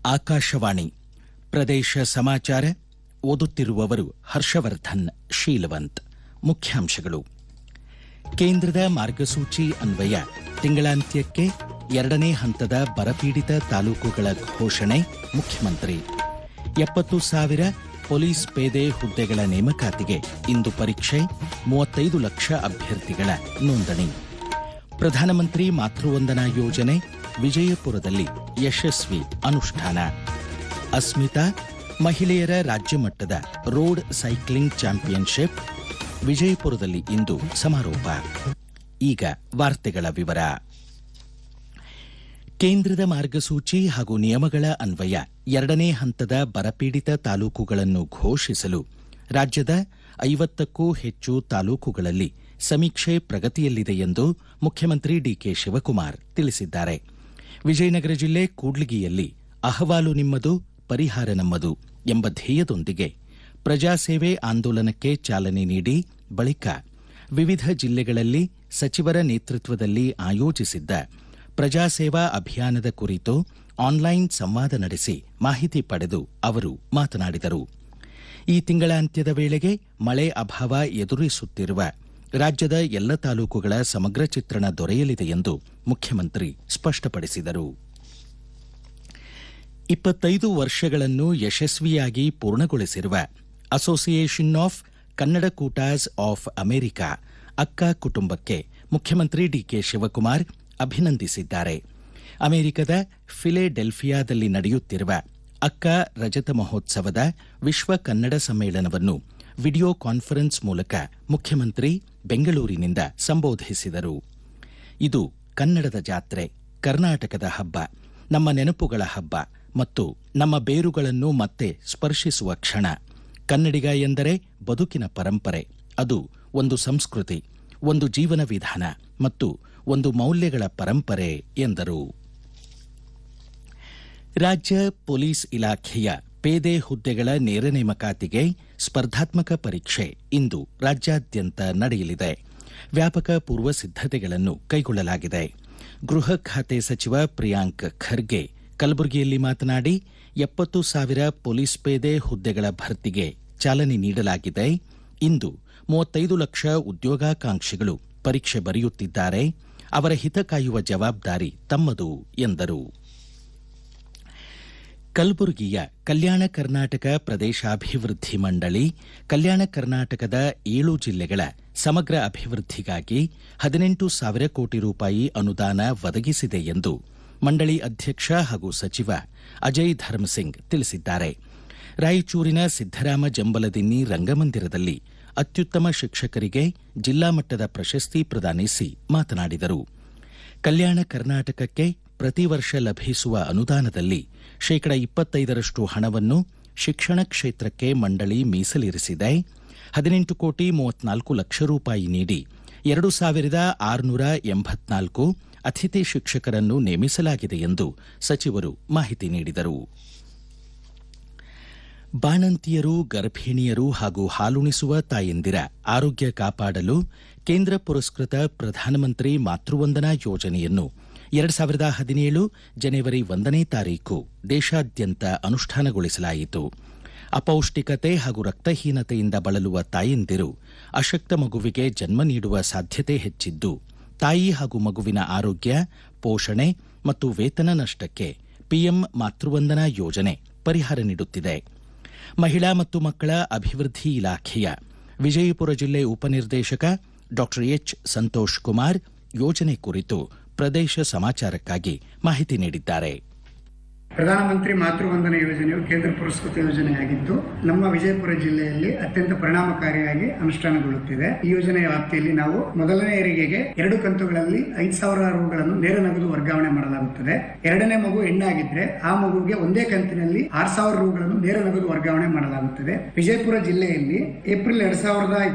ಆಕಾಶವಾಣಿ ಪ್ರದೇಶ ಸಮಾಚಾರ ಓದುತ್ತಿರುವವರು ಹರ್ಷವರ್ಧನ್ ಶೀಲವಂತ್ ಮುಖ್ಯಾಂಶಗಳು ಕೇಂದ್ರದ ಮಾರ್ಗಸೂಚಿ ಅನ್ವಯ ತಿಂಗಳಾಂತ್ಯಕ್ಕೆ ಎರಡನೇ ಹಂತದ ಬರಪೀಡಿತ ತಾಲೂಕುಗಳ ಘೋಷಣೆ ಮುಖ್ಯಮಂತ್ರಿ ಎಪ್ಪತ್ತು ಸಾವಿರ ಪೊಲೀಸ್ ಪೇದೆ ಹುದ್ದೆಗಳ ನೇಮಕಾತಿಗೆ ಇಂದು ಪರೀಕ್ಷೆ ಮೂವತ್ತೈದು ಲಕ್ಷ ಅಭ್ಯರ್ಥಿಗಳ ನೋಂದಣಿ ಪ್ರಧಾನಮಂತ್ರಿ ಮಾತೃವಂದನಾ ಯೋಜನೆ ವಿಜಯಪುರದಲ್ಲಿ ಯಶಸ್ವಿ ಅನುಷ್ಠಾನ ಅಸ್ಮಿತಾ ಮಹಿಳೆಯರ ರಾಜ್ಯ ಮಟ್ಟದ ರೋಡ್ ಸೈಕ್ಲಿಂಗ್ ಚಾಂಪಿಯನ್ಶಿಪ್ ವಿಜಯಪುರದಲ್ಲಿ ಇಂದು ಸಮಾರೋಪ ಈಗ ವಾರ್ತೆಗಳ ವಿವರ ಕೇಂದ್ರದ ಮಾರ್ಗಸೂಚಿ ಹಾಗೂ ನಿಯಮಗಳ ಅನ್ವಯ ಎರಡನೇ ಹಂತದ ಬರಪೀಡಿತ ತಾಲೂಕುಗಳನ್ನು ಘೋಷಿಸಲು ರಾಜ್ಯದ ಐವತ್ತಕ್ಕೂ ಹೆಚ್ಚು ತಾಲೂಕುಗಳಲ್ಲಿ ಸಮೀಕ್ಷೆ ಪ್ರಗತಿಯಲ್ಲಿದೆ ಎಂದು ಮುಖ್ಯಮಂತ್ರಿ ಡಿಕೆ ಶಿವಕುಮಾರ್ ತಿಳಿಸಿದ್ದಾರೆ ವಿಜಯನಗರ ಜಿಲ್ಲೆ ಕೂಡ್ಲಿಗಿಯಲ್ಲಿ ಅಹವಾಲು ನಿಮ್ಮದು ಪರಿಹಾರ ನಮ್ಮದು ಎಂಬ ಧ್ಯೇಯದೊಂದಿಗೆ ಪ್ರಜಾಸೇವೆ ಆಂದೋಲನಕ್ಕೆ ಚಾಲನೆ ನೀಡಿ ಬಳಿಕ ವಿವಿಧ ಜಿಲ್ಲೆಗಳಲ್ಲಿ ಸಚಿವರ ನೇತೃತ್ವದಲ್ಲಿ ಆಯೋಜಿಸಿದ್ದ ಪ್ರಜಾಸೇವಾ ಅಭಿಯಾನದ ಕುರಿತು ಆನ್ಲೈನ್ ಸಂವಾದ ನಡೆಸಿ ಮಾಹಿತಿ ಪಡೆದು ಅವರು ಮಾತನಾಡಿದರು ಈ ತಿಂಗಳಾಂತ್ಯದ ವೇಳೆಗೆ ಮಳೆ ಅಭಾವ ಎದುರಿಸುತ್ತಿರುವ ರಾಜ್ಯದ ಎಲ್ಲ ತಾಲೂಕುಗಳ ಸಮಗ್ರ ಚಿತ್ರಣ ದೊರೆಯಲಿದೆ ಎಂದು ಮುಖ್ಯಮಂತ್ರಿ ಸ್ಪಷ್ಟಪಡಿಸಿದರು ಇಪ್ಪತ್ತೈದು ವರ್ಷಗಳನ್ನು ಯಶಸ್ವಿಯಾಗಿ ಪೂರ್ಣಗೊಳಿಸಿರುವ association of Kannada Kootas of America AKKA ಕುಟುಂಬಕ್ಕೆ ಮುಖ್ಯಮಂತ್ರಿ ಡಿಕೆ ಶಿವಕುಮಾರ್ ಅಭಿನಂದಿಸಿದ್ದಾರೆ ಅಮೆರಿಕದ ಫಿಲೆಡೆಲ್ಫಿಯಾದಲ್ಲಿ ನಡೆಯುತ್ತಿರುವ ಅಕ್ಕ ರಜತ ಮಹೋತ್ಸವದ ವಿಶ್ವ ಕನ್ನಡ ಸಮ್ಮೇಳನವನ್ನು ವಿಡಿಯೋ ಕಾನ್ಫರೆನ್ಸ್ ಮೂಲಕ ಮುಖ್ಯಮಂತ್ರಿ ಬೆಂಗಳೂರಿನಿಂದ ಸಂಬೋಧಿಸಿದರು ಇದು ಕನ್ನಡದ ಜಾತ್ರೆ ಕರ್ನಾಟಕದ ಹಬ್ಬ ನಮ್ಮ ನೆನಪುಗಳ ಹಬ್ಬ ಮತ್ತು ನಮ್ಮ ಬೇರುಗಳನ್ನು ಮತ್ತೆ ಸ್ಪರ್ಶಿಸುವ ಕ್ಷಣ ಕನ್ನಡಿಗ ಎಂದರೆ ಬದುಕಿನ ಪರಂಪರೆ ಅದು ಒಂದು ಸಂಸ್ಕೃತಿ ಒಂದು ಜೀವನ ವಿಧಾನ ಮತ್ತು ಒಂದು ಮೌಲ್ಯಗಳ ಪರಂಪರೆ ಎಂದರು ರಾಜ್ಯ ಪೊಲೀಸ್ ಇಲಾಖೆಯ ಪೇದೆ ಹುದ್ದೆಗಳ ನೇರ ನೇಮಕಾತಿಗೆ ಸ್ಪರ್ಧಾತ್ಮಕ ಪರೀಕ್ಷೆ ಇಂದು ರಾಜ್ಯಾದ್ಯಂತ ನಡೆಯಲಿದೆ ವ್ಯಾಪಕ ಪೂರ್ವ ಸಿದ್ಧತೆಗಳನ್ನು ಕೈಗೊಳ್ಳಲಾಗಿದೆ ಗೃಹ ಖಾತೆ ಸಚಿವ ಪ್ರಿಯಾಂಕ್ ಖರ್ಗೆ ಕಲಬುರಗಿಯಲ್ಲಿ ಮಾತನಾಡಿ ಎಪ್ಪತ್ತು ಸಾವಿರ ಪೊಲೀಸ್ ಪೇದೆ ಹುದ್ದೆಗಳ ಭರ್ತಿಗೆ ಚಾಲನೆ ನೀಡಲಾಗಿದೆ ಇಂದು ಮೂವತ್ತೈದು ಲಕ್ಷ ಉದ್ಯೋಗಾಕಾಂಕ್ಷಿಗಳು ಪರೀಕ್ಷೆ ಬರೆಯುತ್ತಿದ್ದಾರೆ ಅವರ ಹಿತ ಕಾಯುವ ಜವಾಬ್ದಾರಿ ತಮ್ಮದು ಎಂದರು ಕಲಬುರಗಿಯ ಕಲ್ಯಾಣ ಕರ್ನಾಟಕ ಪ್ರದೇಶಾಭಿವೃದ್ಧಿ ಮಂಡಳಿ ಕಲ್ಯಾಣ ಕರ್ನಾಟಕದ ಏಳು ಜಿಲ್ಲೆಗಳ ಸಮಗ್ರ ಅಭಿವೃದ್ಧಿಗಾಗಿ ಹದಿನೆಂಟು ಸಾವಿರ ಕೋಟಿ ರೂಪಾಯಿ ಅನುದಾನ ಒದಗಿಸಿದೆ ಎಂದು ಮಂಡಳಿ ಅಧ್ಯಕ್ಷ ಹಾಗೂ ಸಚಿವ ಅಜಯ್ ಧರ್ಮಸಿಂಗ್ ತಿಳಿಸಿದ್ದಾರೆ ರಾಯಚೂರಿನ ಸಿದ್ದರಾಮ ಜಂಬಲದಿನ್ನಿ ರಂಗಮಂದಿರದಲ್ಲಿ ಅತ್ಯುತ್ತಮ ಶಿಕ್ಷಕರಿಗೆ ಜಿಲ್ಲಾ ಮಟ್ಟದ ಪ್ರಶಸ್ತಿ ಪ್ರದಾನಿಸಿ ಮಾತನಾಡಿದರು ಕಲ್ಯಾಣ ಕರ್ನಾಟಕಕ್ಕೆ ಪ್ರತಿ ವರ್ಷ ಲಭಿಸುವ ಅನುದಾನದಲ್ಲಿ ಶೇಕಡ ಇಪ್ಪತ್ತೈದರಷ್ಟು ಹಣವನ್ನು ಶಿಕ್ಷಣ ಕ್ಷೇತ್ರಕ್ಕೆ ಮಂಡಳಿ ಮೀಸಲಿರಿಸಿದೆ ಹದಿನೆಂಟು ಕೋಟಿ ಮೂವತ್ನಾಲ್ಕು ಲಕ್ಷ ರೂಪಾಯಿ ನೀಡಿ ಎರಡು ಸಾವಿರದ ಆರುನೂರ ಎಂಬತ್ನಾಲ್ಕು ಅತಿಥಿ ಶಿಕ್ಷಕರನ್ನು ನೇಮಿಸಲಾಗಿದೆ ಎಂದು ಸಚಿವರು ಮಾಹಿತಿ ನೀಡಿದರು ಬಾಣಂತಿಯರು ಗರ್ಭಿಣಿಯರು ಹಾಗೂ ಹಾಲುಣಿಸುವ ತಾಯಂದಿರ ಆರೋಗ್ಯ ಕಾಪಾಡಲು ಕೇಂದ್ರ ಪುರಸ್ಕೃತ ಪ್ರಧಾನಮಂತ್ರಿ ಮಾತೃವಂದನಾ ಯೋಜನೆಯನ್ನು ಎರಡು ಸಾವಿರದ ಹದಿನೇಳು ಜನವರಿ ಒಂದನೇ ತಾರೀಕು ದೇಶಾದ್ಯಂತ ಅನುಷ್ಠಾನಗೊಳಿಸಲಾಯಿತು ಅಪೌಷ್ಟಿಕತೆ ಹಾಗೂ ರಕ್ತಹೀನತೆಯಿಂದ ಬಳಲುವ ತಾಯಂದಿರು ಅಶಕ್ತ ಮಗುವಿಗೆ ಜನ್ಮ ನೀಡುವ ಸಾಧ್ಯತೆ ಹೆಚ್ಚಿದ್ದು ತಾಯಿ ಹಾಗೂ ಮಗುವಿನ ಆರೋಗ್ಯ ಪೋಷಣೆ ಮತ್ತು ವೇತನ ನಷ್ಟಕ್ಕೆ ಪಿಎಂ ಮಾತೃವಂದನಾ ಯೋಜನೆ ಪರಿಹಾರ ನೀಡುತ್ತಿದೆ ಮಹಿಳಾ ಮತ್ತು ಮಕ್ಕಳ ಅಭಿವೃದ್ಧಿ ಇಲಾಖೆಯ ವಿಜಯಪುರ ಜಿಲ್ಲೆ ಉಪನಿರ್ದೇಶಕ ಡಾ ಎಚ್ ಸಂತೋಷ್ ಕುಮಾರ್ ಯೋಜನೆ ಕುರಿತು ಪ್ರದೇಶ ಸಮಾಚಾರಕ್ಕಾಗಿ ಮಾಹಿತಿ ನೀಡಿದ್ದಾರೆ ಪ್ರಧಾನಮಂತ್ರಿ ಮಾತೃವಂದನ ಯೋಜನೆಯು ಕೇಂದ್ರ ಪುರಸ್ಕೃತ ಯೋಜನೆಯಾಗಿದ್ದು ನಮ್ಮ ವಿಜಯಪುರ ಜಿಲ್ಲೆಯಲ್ಲಿ ಅತ್ಯಂತ ಪರಿಣಾಮಕಾರಿಯಾಗಿ ಅನುಷ್ಠಾನಗೊಳ್ಳುತ್ತಿದೆ ಈ ಯೋಜನೆಯ ವ್ಯಾಪ್ತಿಯಲ್ಲಿ ನಾವು ಮೊದಲನೇ ಹೆರಿಗೆಗೆ ಎರಡು ಕಂತುಗಳಲ್ಲಿ ಐದು ಸಾವಿರ ರುಗಳನ್ನು ನೇರ ನಗದು ವರ್ಗಾವಣೆ ಮಾಡಲಾಗುತ್ತದೆ ಎರಡನೇ ಮಗು ಹೆಣ್ಣಾಗಿದ್ರೆ ಆ ಮಗುವಿಗೆ ಒಂದೇ ಕಂತಿನಲ್ಲಿ ಆರು ಸಾವಿರ ರುಗಳನ್ನು ನೇರ ನಗದು ವರ್ಗಾವಣೆ ಮಾಡಲಾಗುತ್ತದೆ ವಿಜಯಪುರ ಜಿಲ್ಲೆಯಲ್ಲಿ ಏಪ್ರಿಲ್ ಎರಡ್ ಸಾವಿರದ